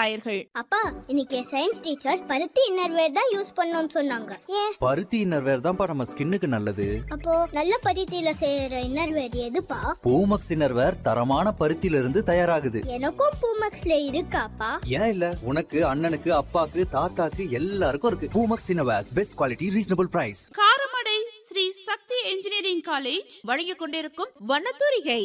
ராயர்கள் அப்பா இன்னைக்கு science teacher பருத்தி இன்னர்வேர் தான் யூஸ் பண்ணணும்னு சொன்னாங்க ஏன் பருத்தி இன்னர்வேர் தான்ப்பா நம்ம ஸ்கின்னுக்கு நல்லது அப்போ நல்ல பருத்தியில செய்யற இன்னர்வேர் எதுப்பா பூமக்ஸ் இன்னர்வேர் தரமான பருத்தியில இருந்து தயாராகுது எனக்கும் பூமக்ஸ்ல இருக்காப்பா ஏன் இல்ல உனக்கு அண்ணனுக்கு அப்பாக்கு தாத்தாக்கு எல்லாருக்கும் இருக்கு Poomex innerwears best quality reasonable price Karamadai Sri Sakthi engineering college வழங்கிக் கொண்டிருக்கும் வண்ணத்தூரிகை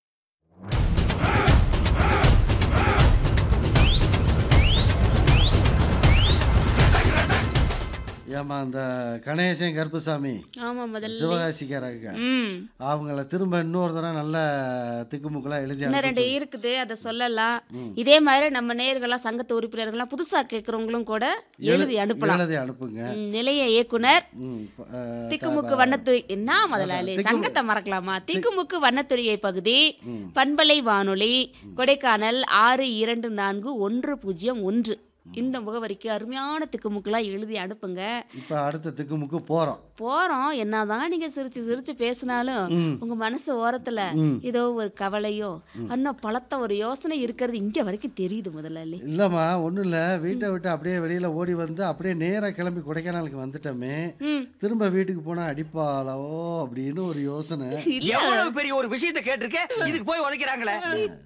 ஏமா அந்த கணேசன் கருப்புசாமி ஆமா முதல்ல சிவகாசிக்காரங்க ம் அவங்கள திரும்ப இன்னொரு தடவை நல்ல திக்குமுக்கெல்லாம் எழுதி இன்னும் ரெண்டு அனுப்பிச்சு. இருக்குது அதை சொல்லலாம் இதே மாதிரி நம்ம நேயர்கள்லாம் சங்கத்து உறுப்பினர்கள்லாம் புதுசா கேட்குறவங்களும் கூட எழுதி அனுப்பலாம் எழுதி அனுப்புங்க ம், நிலைய இயக்குனர் ம், ப- அஹ், திக்குமுக்கு வண்ணத்துறை என்ன முதலாளி திக்குமு- சங்கத்தை மறக்கலாமா திக்குமுக்கு வண்ணத்துறையை பகுதி பண்பலை வானொலி கொடைக்கானல் ஆறு இரண்டு நான்கு ஒன்று பூஜ்ஜியம் ஒன்று இந்த முகவரிக்கு அருமையான திக்குமுக்கெல்லாம் எழுதி அனுப்புங்க இப்ப அடுத்த திக்குமுக்கு போறோம் போறோம் என்னதான் நீங்க சிரிச்சு சிரிச்சு பேசினாலும் உங்க மனசு ஓரத்துல ஏதோ ஒரு கவலையோ இன்னும் பலத்த ஒரு யோசனை இருக்கிறது இங்க வரைக்கும் தெரியுது முதலாளி இல்லம்மா ஒண்ணும் இல்ல வீட்டை விட்டு அப்படியே வெளியில ஓடி வந்து அப்படியே நேரா கிளம்பி கொடைக்கானலுக்கு வந்துட்டோமே ம். திரும்ப வீட்டுக்கு போனா அடிப்பாளோ அப்படின்னு ஒரு யோசனை எவ்வளவு பெரிய ஒரு விஷயத்தை கேட்டிருக்கேன் இதுக்கு போய் உதைக்கிறாங்களே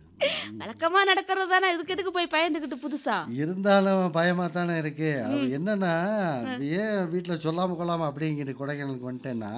வழக்கமா நடக்கிறது தானே இதுக்கு எதுக்கு போய் பயந்துக்கிட்டு புதுசா இருந்தாலும் பயமா தானே இருக்கு அவ என்னன்னா ஏன் வீட்டுல சொல்லாம கொள்ளாம அப்படிங்கிட்டு கொடைக்கானலுக்கு வந்துட்டேன்னா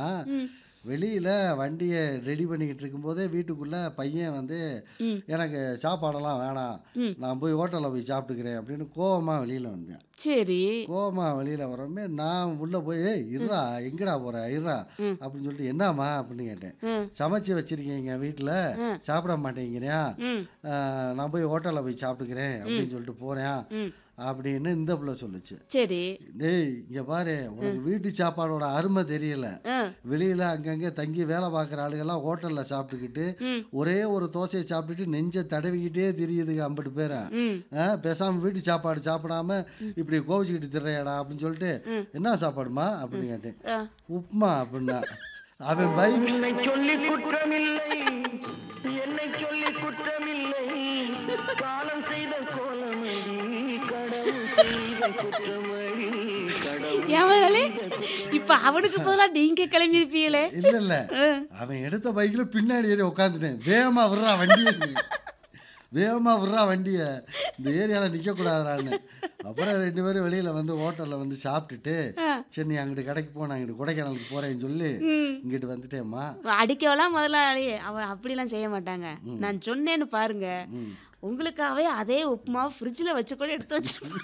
வெளியில வண்டியை ரெடி பண்ணிக்கிட்டு இருக்கும்போதே வீட்டுக்குள்ள பையன் வந்து எனக்கு சாப்பாடெல்லாம் வேணாம் நான் போய் ஹோட்டலில் போய் சாப்பிட்டுக்கிறேன் அப்படின்னு கோவமா வெளியில வந்தேன் சரி கோவமா வெளியில வரமே நான் உள்ள போய் "ஏய், இருடா எங்கடா போற இருடா அப்படின்னு சொல்லிட்டு என்னம்மா அப்படின்னு கேட்டேன் சமைச்சு வச்சிருக்கீங்க வீட்டுல சாப்பிட மாட்டேங்கிறியா ம். ஆஹ், நான் போய் ஹோட்டலில் போய் சாப்பிட்டுக்கிறேன் அப்படின்னு சொல்லிட்டு போறேன் அப்படின்னு இந்த பிள்ளை சொல்லுச்சு சரி டேய் இங்க பாரு உனக்கு வீட்டு சாப்பாடோட அருமை தெரியல ஆ. வெளியில அங்கங்க தங்கி வேலை பார்க்குற ஆளுகெல்லாம் ஹோட்டல்ல சாப்பிட்டுக்கிட்டு ஒரே ஒரு தோசையை சாப்பிட்டுட்டு நெஞ்ச தடவிக்கிட்டே தெரியுதுங்க ஐம்பது பேரை ஆ, பேசாம வீட்டு சாப்பாடு சாப்பிடாம இப்படி கோவிச்சுக்கிட்டு திரையாடா அப்படின்னு சொல்லிட்டு என்ன சாப்பாடுமா அப்படின்னு கேட்டேன் உப்புமா அப்படின்னா அவன் பைக் என்னை சொல்லி குற்றமில்லை என்னை சொல்லி குற்றமில்லை காலம் செய்த கோலமடி கடவுள் செய்த குற்றமடி கடவுள் ஏன் முதலாளி இப்ப அவனுக்கு பதிலா நீங்க கிளம்பி இருப்பீங்களே இல்ல இல்ல அவன் எடுத்த பைக்ல பின்னாடி ஏறி உட்காந்துட்டேன் வேகமா விடுறா வண்டியை நீ. வேகமா விடுறா வண்டியை இந்த ஏரியாவில் நிற்க கூடாதான்னு அப்புறம் ரெண்டு பேரும் வெளியில வந்து ஹோட்டல்ல வந்து சாப்பிட்டுட்டு சரி நீ அங்கிட்டு கடைக்கு போ நான் இங்கிட்டு கொடைக்கானலுக்கு போறேன்னு சொல்லி இங்கிட்டு வந்துட்டேம்மா அடிக்கவெல்லாம் முதலாளி அவன் அப்படிலாம் செய்ய மாட்டாங்க நான் சொன்னேன்னு பாருங்க உங்களுக்காகவே அதே உப்புமா ஃப்ரிட்ஜில் வச்சு கூட எடுத்து வச்சிருப்பேன்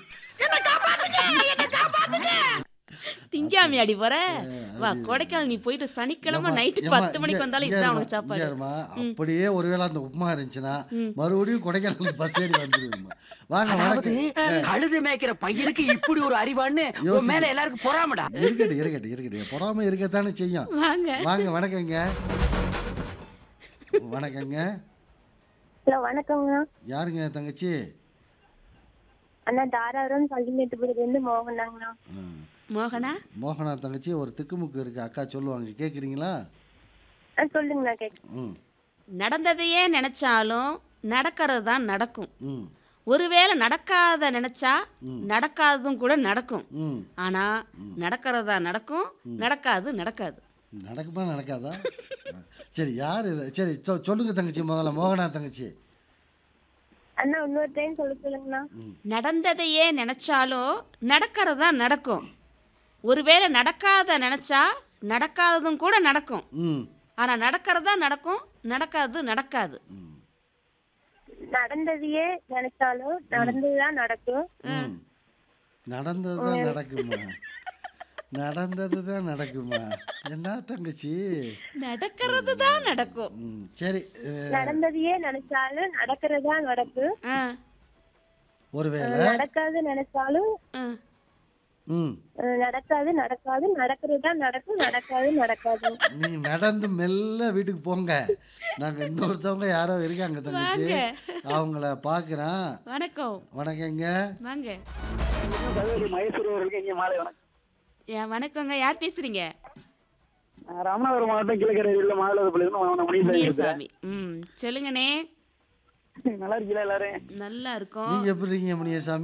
திங்காமி அடி போற வா கொடைக்கானல் நீ போயிட்டு சனிக்கிழமை ஏம்மா, நைட்டு ஏம்மா, பத்து மணிக்கு இங்க- வந்தாலும் இங்க இதுதான் இரும்மா, உனக்கு சாப்பாடு இங்க இரும்மா. அப்படியே ஒருவேளை அந்த உப்புமா இருந்துச்சுன்னா மறுபடியும் கொடைக்கானலுக்கு பஸ் ஏறி வந்துருவோம்மா வாங்க அதாவது வணக்கம் கழுது மேய்க்கிற பையனுக்கு இப்படி ஒரு அறிவான்னு உன் யோசிங்க. மேல எல்லாருக்கும் பொறாமடா இருக்கட்டும் இருக்கட்டும் இருக்கட்டும் பொறாம இருக்கத்தானே செய்யும் வாங்க வாங்க வணக்கங்க வணக்கங்க ஹலோ வணக்கங்கண்ணா யாருங்க தங்கச்சி அண்ணா தாராபுரம் பள்ளிமேட்டுப்புறத்துலேருந்து மோகனாங்கண்ணா ம். மோகனா மோகனா தங்கச்சி ஒரு திக்குமுக்கு இருக்கு அக்கா சொல்லுவாங்க கேட்குறீங்களா ஆ சொல்லுங்கண்ணா கேட்க ம் நடந்ததையே நினைச்சாலும் நடக்கிறது தான் நடக்கும் ம் ஒருவேளை நடக்காத நினைச்சா நடக்காததும் கூட நடக்கும் ம் ஆனா நடக்கிறதா நடக்கும் நடக்காது நடக்காது நடக்குமா நடக்காதா சரி யார் இது சரி சொ- சொல்லுங்க தங்கச்சி முதல்ல மோகனா தங்கச்சி அண்ணா இன்னொரு டைம் சொல்ல சொல்லுங்கண்ணா நடந்ததையே நினைச்சாலும் நடக்கிறதா நடக்கும் ஒருவேளை நடக்காத நினைச்சா நடக்காததும் கூட நடக்கும் ம் ஆனா நடக்கிறதா நடக்கும் நடக்காது நடக்காது நடந்ததையே நினைச்சாலும் நடந்ததுதான் நடக்கும் ம் நடந்தது தான் நடக்குமா நடந்தது தான் நடக்குமா என்ன தங்கச்சி நடக்கிறது தான் நடக்கும் ம் சரி அஹ், நடந்ததையே நினைச்சாலும் நடக்கிறதா நடக்கும் ஆ, ஒருவேளை நடக்காது நினைச்சாலும் ஆ. ம் அஹ், நடக்காது நடக்காது நடக்கிறதா நடக்கும் நடக்காது நடக்காது நீ நடந்து மெல்ல வீட்டுக்கு போங்க நாங்க இன்னொருத்தவங்க யாரோ இருக்காங்க தங்கச்சி அவங்கள பார்க்குறேன் வணக்கம் வணக்கங்க வாங்க சகோதரி மகேஸ்வரி அவர்களுக்கு இங்கே மாலை வணக்கம் ஏன் வணக்கங்க யார் பேசுறீங்க நான் ராமநாதபுரம் மாவட்டம் கிழக்கரையில் மாவட்டத்தில் முடிவு முனியசாமி ம் சொல்லுங்கண்ணே நல்லா இருக்கீங்களா எல்லாரும் நல்லா இருக்கும் நீங்க எப்படி இருக்கீங்க முனியசாமி